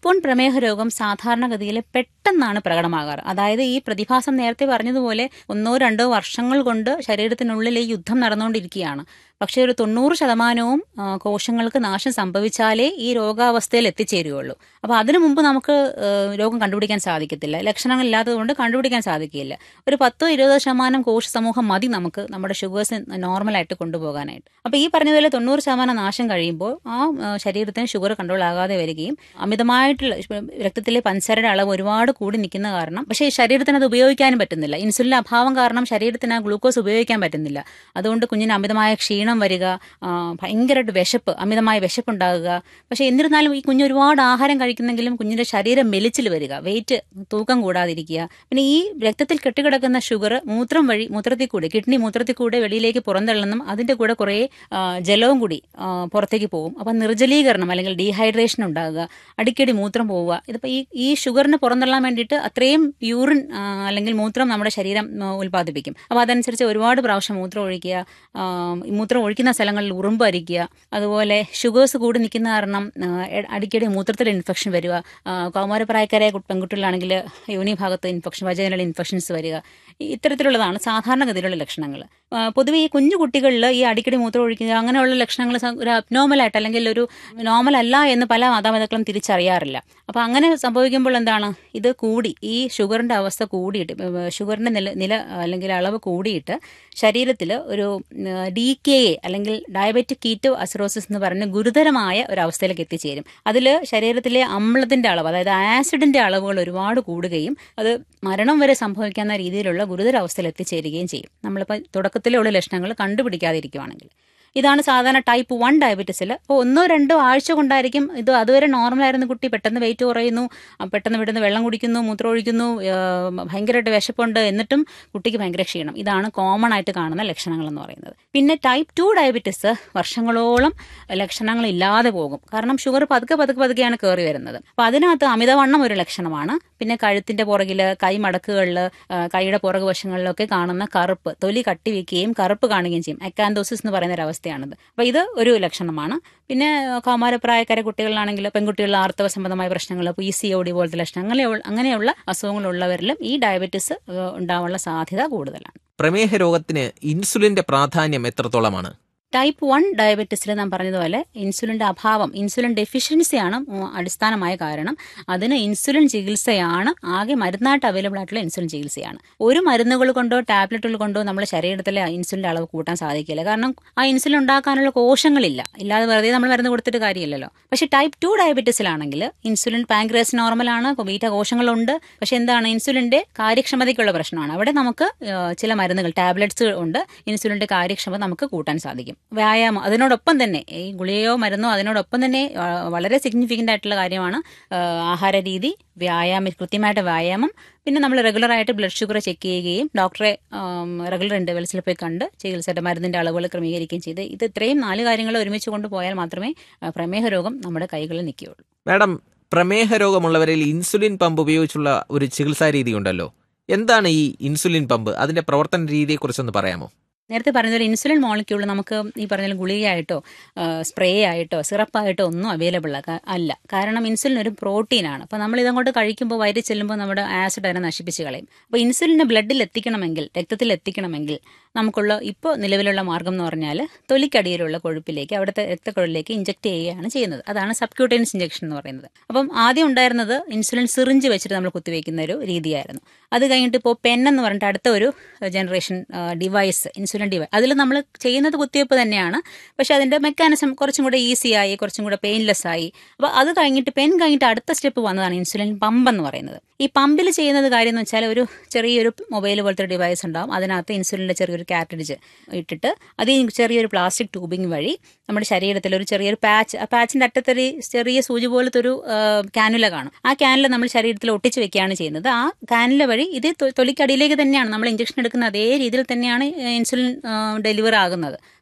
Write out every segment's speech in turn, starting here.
one പ്രമേഹ രോഗം സാധാരണഗതിയിൽ പെട്ടെന്നാണ് പ്രകടമാകാറ് അതായത് ഈ പ്രതിഭാസം നേരത്തെ പറഞ്ഞതുപോലെ ഒന്നോ രണ്ടോ വർഷങ്ങൾ കൊണ്ട് ശരീരത്തിനുള്ളിൽ ഈ യുദ്ധം നടന്നുകൊണ്ടിരിക്കുകയാണ് പക്ഷേ ഒരു തൊണ്ണൂറ് ശതമാനവും ആ, കോശങ്ങൾക്ക് നാശം സംഭവിച്ചാലേ ഈ രോഗാവസ്ഥയിൽ എത്തിച്ചേരുകയുള്ളൂ അപ്പോൾ അതിനു മുമ്പ് നമുക്ക് ആ, രോഗം കണ്ടുപിടിക്കാൻ സാധിക്കത്തില്ല ലക്ഷണങ്ങൾ ഇല്ലാത്തതുകൊണ്ട് കണ്ടുപിടിക്കാൻ സാധിക്കില്ല ഒരു പത്തോ ഇരുപതോ ശതമാനം കോശ സമൂഹം മതി നമുക്ക് നമ്മുടെ ഷുഗേഴ്സ് നോർമലായിട്ട് കൊണ്ടുപോകാനായിട്ട് അപ്പോൾ ഈ പറഞ്ഞതുപോലെ തൊണ്ണൂറ് ശതമാനം നാശം കഴിയുമ്പോൾ ആ ആ, ശരീരത്തിന് ഷുഗർ കൺട്രോൾ ആകാതെ വരികയും അമിതമായിട്ടുള്ള ഇപ്പം രക്തത്തിലെ പഞ്ചസാരയുടെ അളവ് ഒരുപാട് കൂടി നിൽക്കുന്ന കാരണം പക്ഷേ ഈ ശരീരത്തിന് അത് ഉപയോഗിക്കാനും പറ്റുന്നില്ല ഇൻസുലിൻ അഭാവം കാരണം ശരീരത്തിന് ആ ഗ്ലൂക്കോസ് ഉപയോഗിക്കാൻ പറ്റുന്നില്ല അതുകൊണ്ട് കുഞ്ഞിന് അമിതമായ ക്ഷീണം വരിക ആ, ഭയങ്കരമായിട്ട് വിശപ്പ് അമിതമായ വിശപ്പുണ്ടാകുക പക്ഷേ എന്നിരുന്നാലും ഈ കുഞ്ഞ് ഒരുപാട് ആഹാരം കഴിക്കുന്നെങ്കിലും കുഞ്ഞിന്റെ ശരീരം മെലിച്ചിൽ വരിക വെയിറ്റ് തൂക്കം കൂടാതിരിക്കുക പിന്നെ ഈ രക്തത്തിൽ കെട്ടിക്കിടക്കുന്ന ഷുഗർ മൂത്രം വഴി മൂത്രത്തിൽ കൂടി കിഡ്നി മൂത്രത്തിൽ കൂടെ വെളിയിലേക്ക് പുറന്തള്ളുന്നും അതിന്റെ കൂടെ കുറേ ആ, ജലവും കൂടി ആ, പുറത്തേക്ക് പോകും അപ്പം നിർജ്ജലീകരണം അല്ലെങ്കിൽ ഡീഹൈഡ്രേഷൻ ഉണ്ടാകുക അടിക്കടി മൂത്രം പോവുക ഇതിപ്പോൾ ഈ ഈ ഷുഗറിന് പുറന്തള്ളാൻ വേണ്ടിയിട്ട് അത്രയും യൂറിൻ ആ, അല്ലെങ്കിൽ മൂത്രം നമ്മുടെ ശരീരം ആ, ഉൽപ്പാദിപ്പിക്കും അപ്പോൾ അതനുസരിച്ച് ഒരുപാട് പ്രാവശ്യം മൂത്രം ഒഴിക്കുക ആ, ഈ മൂത്രം ഒഴിക്കുന്ന സ്ഥലങ്ങളിൽ ഉറുമ്പ് അരിക്കുക അതുപോലെ ഷുഗേഴ്സ് കൂടി നിൽക്കുന്ന കാരണം ആ, എ- അടിക്കടി മൂത്രത്തിൽ ഇൻഫെക്ഷൻ വരിക ആ, കൗമാരപ്രായക്കാരായ കു- പെൺകുട്ടികളാണെങ്കിൽ യോനി ഭാഗത്ത് ഇൻഫെക്ഷൻ വജൈനൽ ഇൻഫെക്ഷൻസ് വരിക ഈ ഇത്തരത്തിലുള്ളതാണ് സാധാരണഗതിയിലുള്ള ലക്ഷണങ്ങൾ ആ, പൊതുവെ ഈ കുഞ്ഞു കുട്ടികളിൽ ഈ അടിക്കടി മൂത്രം ഒഴിക്കുക അങ്ങനെയുള്ള ലക്ഷണങ്ങൾ സ- ഒരു അബ്നോർമലായിട്ട് അല്ലെങ്കിൽ ഒരു നോർമൽ അല്ല എന്ന് പല മാതാപിതാക്കളും തിരിച്ചറിയാറില്ല അപ്പോൾ അങ്ങനെ സംഭവിക്കുമ്പോൾ എന്താണ് ഇത് കൂടി ഈ ഷുഗറിന്റെ അവസ്ഥ കൂടിയിട്ട് ഏ, ഷുഗറിന്റെ നില നില അല്ലെങ്കിൽ അളവ് കൂടിയിട്ട് ശരീരത്തിൽ ഒരു ഡി കെ എ അല്ലെങ്കിൽ ഡയബറ്റിക് കീറ്റോ അസിറോസിസ് എന്ന് പറഞ്ഞ ഗുരുതരമായ ഒരു അവസ്ഥയിലേക്ക് എത്തിച്ചേരും അതിൽ ശരീരത്തിലെ അമ്ലത്തിന്റെ അളവ് അതായത് ആസിഡിന്റെ അളവുകൾ ഒരുപാട് കൂടുകയും അത് മരണം വരെ സംഭവിക്കാവുന്ന രീതിയിലുള്ള ഗുരുതര അവസ്ഥയിൽ എത്തിച്ചേരുകയും ചെയ്യും നമ്മളിപ്പോൾ തുടക്കത്തിലുള്ള ലക്ഷണങ്ങൾ കണ്ടുപിടിക്കാതിരിക്കുവാണെങ്കിൽ ഇതാണ് സാധാരണ ടൈപ്പ് വൺ ഡയബറ്റീസിൽ അപ്പോൾ ഒന്നോ രണ്ടോ ആഴ്ച കൊണ്ടായിരിക്കും ഇത് അതുവരെ നോർമലായിരുന്ന കുട്ടി പെട്ടെന്ന് വെയിറ്റ് കുറയുന്നു ആ, പെട്ടെന്ന് പെട്ടെന്ന് വെള്ളം കുടിക്കുന്നു മൂത്രം ഒഴിക്കുന്നു ആ, ഭയങ്കരമായിട്ട് വിശപ്പുണ്ട് എന്നിട്ടും കുട്ടിക്ക് ഭയങ്കര ക്ഷീണം ഇതാണ് കോമൺ ആയിട്ട് കാണുന്ന ലക്ഷണങ്ങൾ എന്ന് പറയുന്നത് പിന്നെ ടൈപ്പ് ടു ഡയബറ്റീസ് വർഷങ്ങളോളം ലക്ഷണങ്ങൾ ഇല്ലാതെ പോകും കാരണം ഷുഗർ പതുക്കെ പതുക്കെ പതുക്കെയാണ് കയറി വരുന്നത് അപ്പോൾ അതിനകത്ത് അമിതവണ്ണം ഒരു ലക്ഷണമാണ് പിന്നെ കഴുത്തിന്റെ പുറകിൽ കൈ മടക്കുകളിൽ കൈയുടെ പുറകു വശങ്ങളിലൊക്കെ കാണുന്ന കറുപ്പ് തൊലി കട്ടി വെക്കുകയും കറുപ്പ് കാണുകയും ചെയ്യും അക്കാന്തോസിസ് എന്ന് പറയുന്ന ഒരു അവസ്ഥയാണിത് അപ്പോൾ ഇത് ഒരു ലക്ഷണമാണ് പിന്നെ കൗമാരപ്രായക്കാരെ കുട്ടികളിലാണെങ്കിൽ പെൺകുട്ടികളിൽ ആർത്തവ സംബന്ധമായ പ്രശ്നങ്ങൾ പി സി ഒ ഡി പോലത്തെ ലക്ഷണം അങ്ങനെയുള്ള അങ്ങനെയുള്ള അസുഖങ്ങളുള്ളവരിലും ഈ ഡയബറ്റിസ് ഏഹ്, ഉണ്ടാവാനുള്ള സാധ്യത കൂടുതലാണ് പ്രമേഹ രോഗത്തിന് ഇൻസുലിന്റെ പ്രാധാന്യം എത്രത്തോളമാണ് ടൈപ്പ് വൺ ഡയബറ്റീസിൽ നാം പറഞ്ഞതുപോലെ ഇൻസുലിന്റെ അഭാവം ഇൻസുലിൻ ഡെഫിഷ്യൻസിയാണ് ഉം, അടിസ്ഥാനമായ കാരണം അതിന് ഇൻസുലിൻ ചികിത്സയാണ് ആകെ മരുന്നായിട്ട് അവൈലബിൾ ആയിട്ടുള്ള ഇൻസുലിൻ ചികിത്സയാണ് ഒരു മരുന്നുകൾ കൊണ്ടോ ടാബ്ലറ്റുകൾ കൊണ്ടോ നമ്മുടെ ശരീരത്തിലെ ഇൻസുലിന്റെ അളവ് കൂട്ടാൻ സാധിക്കില്ല കാരണം ആ ഇൻസുലിൻ ഉണ്ടാക്കാനുള്ള കോശങ്ങളില്ല ഇല്ലാതെ വെറുതെ നമ്മൾ മരുന്ന് കൊടുത്തിട്ട് കാര്യമില്ലല്ലോ പക്ഷേ ടൈപ്പ് ടു ഡയബറ്റീസിലാണെങ്കിൽ ഇൻസുലിൻ പാങ്ക്രിയാസ് നോർമലാണ് ബീറ്റ കോശങ്ങളുണ്ട് പക്ഷെ എന്താണ് ഇൻസുലിന്റെ കാര്യക്ഷമതയ്ക്കുള്ള പ്രശ്നമാണ് അവിടെ നമുക്ക് ആ, ചില മരുന്നുകൾ ടാബ്ലറ്റ്സ് ഉണ്ട് ഇൻസുലിന്റെ കാര്യക്ഷമത നമുക്ക് കൂട്ടാൻ സാധിക്കും വ്യായാമം അതിനോടൊപ്പം തന്നെ ഈ ഗുളികയോ മരുന്നോ അതിനോടൊപ്പം തന്നെ ആ, വളരെ സിഗ്നിഫിക്കൻ്റ് ആയിട്ടുള്ള കാര്യമാണ് ആ, ആഹാര രീതി വ്യായാമം കൃത്യമായിട്ട് വ്യായാമം പിന്നെ നമ്മൾ റെഗുലറായിട്ട് ബ്ലഡ് ഷുഗർ ചെക്ക് ചെയ്യുകയും ഡോക്ടറെ റെഗുലർ ഇൻ്റർവെൽസിൽ പോയി കണ്ട് ചികിത്സയുടെ മരുന്നിൻ്റെ അളവുകൾ ക്രമീകരിക്കുകയും ചെയ്ത് ഇത് ഇത്രയും നാല് കാര്യങ്ങൾ ഒരുമിച്ച് കൊണ്ടുപോയാൽ മാത്രമേ ആ, പ്രമേഹ രോഗം നമ്മുടെ കൈകളിൽ നിൽക്കുകയുള്ളൂ മാഡം പ്രമേഹ രോഗമുള്ളവരിൽ ഇൻസുലിൻ പമ്പ് ഉപയോഗിച്ചുള്ള ഒരു ചികിത്സാ രീതി ഉണ്ടല്ലോ എന്താണ് ഈ ഇൻസുലിൻ പമ്പ് അതിന്റെ പ്രവർത്തന രീതിയെക്കുറിച്ചൊന്ന് പറയാമോ നേരത്തെ പറഞ്ഞതുപോലെ ഇൻസുലിൻ മോളിക്യൂൾ നമുക്ക് ഈ പറഞ്ഞ പോലെ ഗുളികയായിട്ടോ സ്പ്രേ ആയിട്ടോ സിറപ്പായിട്ടോ ഒന്നും അവൈലബിൾ അല്ല കാരണം ഇൻസുലിൻ ഒരു പ്രോട്ടീനാണ് അപ്പോൾ നമ്മൾ ഇതങ്ങോട്ട് കഴിക്കുമ്പോൾ വയറ്റിൽ ചെല്ലുമ്പോൾ നമ്മുടെ ആസിഡ് അതിനെ നശിപ്പിച്ച് കളയും അപ്പോൾ ഇൻസുലിനെ ബ്ലഡിൽ എത്തിക്കണമെങ്കിൽ രക്തത്തിൽ എത്തിക്കണമെങ്കിൽ നമുക്കുള്ള ഇപ്പോൾ നിലവിലുള്ള മാർഗം എന്ന് പറഞ്ഞാൽ തൊലിക്കടിയിലുള്ള കൊഴുപ്പിലേക്ക് അവിടുത്തെ രക്തക്കുഴലിലേക്ക് ഇഞ്ചക്ട് ചെയ്യുകയാണ് ചെയ്യുന്നത് അതാണ് സബ്ക്യൂട്ടൈൻസ് ഇഞ്ചക്ഷൻ എന്ന് പറയുന്നത് അപ്പം ആദ്യം ഉണ്ടായിരുന്നത് ഇൻസുലിൻ സിറിഞ്ച് വെച്ചിട്ട് നമ്മൾ കുത്തിവെക്കുന്ന ഒരു രീതിയായിരുന്നു അത് കഴിഞ്ഞിട്ട് ഇപ്പോൾ പെൻ എന്ന് പറഞ്ഞിട്ട് അടുത്ത ഒരു ജനറേഷൻ ഡിവൈസ് ഇൻസുലിൻ ഡിവൈസ് അതിൽ നമ്മൾ ചെയ്യുന്നത് കുത്തിവെപ്പ് തന്നെയാണ് പക്ഷെ അതിന്റെ മെക്കാനിസം കുറച്ചും കൂടെ ഈസി ആയി കുറച്ചും കൂടെ പെയിൻലെസ് ആയി അപ്പോൾ അത് കഴിഞ്ഞിട്ട് പെൻ കഴിഞ്ഞിട്ട് അടുത്ത സ്റ്റെപ്പ് വന്നതാണ് ഇൻസുലിൻ പമ്പ് എന്ന് പറയുന്നത് ഈ പമ്പിൽ ചെയ്യുന്നത് കാര്യം എന്ന് വെച്ചാൽ ഒരു ചെറിയൊരു മൊബൈൽ പോലത്തെ ഒരു ഡിവൈസ് ഉണ്ടാവും അതിനകത്ത് ഇൻസുലിൻ്റെ ചെറിയൊരു കാറ്ററിജ് ഇട്ടിട്ട് അത് ഈ ചെറിയൊരു പ്ലാസ്റ്റിക് ട്യൂബിംഗ് വഴി നമ്മുടെ ശരീരത്തിൽ ഒരു ചെറിയൊരു പാച്ച് ആ പാച്ചിന്റെ അറ്റത്തൊരു ചെറിയ സൂചി പോലത്തെ ഒരു കാനുല കാണും ആ കാനുല നമ്മൾ ശരീരത്തിൽ ഒട്ടിച്ച് വെക്കുകയാണ് ചെയ്യുന്നത് ആ കാനുല വഴി ഇത് തൊ- തൊലിക്കടിയിലേക്ക് തന്നെയാണ് നമ്മൾ ഇഞ്ചക്ഷൻ എടുക്കുന്ന അതേ രീതിയിൽ തന്നെയാണ് ഇൻസുലിൻ ഡെലിവർ ആകുന്നത്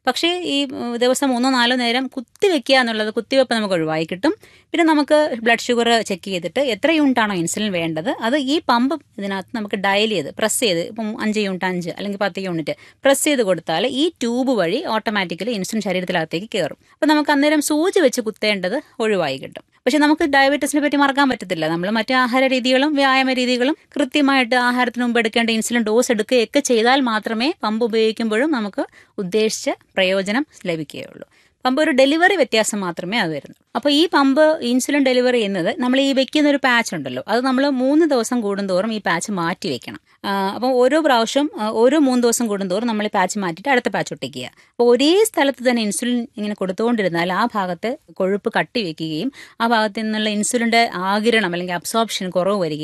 പക്ഷേ ഈ ഉം, ദിവസം മൂന്നോ നാലോ നേരം കുത്തിവെക്കുക എന്നുള്ളത് കുത്തിവെപ്പ് നമുക്ക് ഒഴിവായി കിട്ടും പിന്നെ നമുക്ക് ബ്ലഡ് ഷുഗർ ചെക്ക് ചെയ്തിട്ട് എത്ര യൂണിറ്റ് ആണോ ഇൻസുലിൻ വേണ്ടത് അത് ഈ പമ്പ് ഇതിനകത്ത് നമുക്ക് ഡയൽ ചെയ്ത് പ്രസ് ചെയ്ത് ഇപ്പം അഞ്ച് യൂണിറ്റ് അഞ്ച് അല്ലെങ്കിൽ പത്ത് യൂണിറ്റ് പ്രസ് ചെയ്ത് കൊടുത്താൽ ഈ ട്യൂബ് വഴി ഓട്ടോമാറ്റിക്കലി ഇൻസുലിൻ ശരീരത്തിനകത്തേക്ക് കയറും അപ്പം നമുക്ക് അന്നേരം സൂചി വെച്ച് കുത്തേണ്ടത് ഒഴിവായി കിട്ടും പക്ഷെ നമുക്ക് ഡയബറ്റീസിനെ പറ്റി മറക്കാൻ പറ്റത്തില്ല നമ്മൾ മറ്റു ആഹാര രീതികളും വ്യായാമ രീതികളും കൃത്യമായിട്ട് ആഹാരത്തിന് മുമ്പ് എടുക്കേണ്ട ഇൻസുലിൻ ഡോസ് എടുക്കുകയൊക്കെ ചെയ്താൽ മാത്രമേ പമ്പ് ഉപയോഗിക്കുമ്പോഴും നമുക്ക് ഉദ്ദേശിച്ച പ്രയോജനം ലഭിക്കുകയുള്ളൂ പമ്പ് ഒരു ഡെലിവറി വ്യത്യാസം മാത്രമേ അത് വരുന്നുള്ളൂ അപ്പോൾ ഈ പമ്പ് ഇൻസുലിൻ ഡെലിവറി ചെയ്യുന്നത് നമ്മൾ ഈ വെക്കുന്ന ഒരു പാച്ച് ഉണ്ടല്ലോ അത് നമ്മൾ മൂന്ന് ദിവസം കൂടുന്തോറും ഈ പാച്ച് മാറ്റി വെക്കണം അപ്പോൾ ഓരോ പ്രാവശ്യം ആ, ഓരോ മൂന്ന് ദിവസം കൂടുന്തോറും നമ്മൾ ഈ പാച്ച് മാറ്റിയിട്ട് അടുത്ത പാച്ച് ഒട്ടിക്കുക അപ്പോൾ ഒരേ സ്ഥലത്ത് തന്നെ ഇൻസുലിൻ ഇങ്ങനെ കൊടുത്തുകൊണ്ടിരുന്നാൽ ആ ഭാഗത്ത് കൊഴുപ്പ് കട്ടി വെക്കുകയും ആ ഭാഗത്ത് നിന്നുള്ള ഇൻസുലിൻ്റെ ആകിരണം അല്ലെങ്കിൽ അബ്സോർപ്ഷൻ കുറവ് വരികയും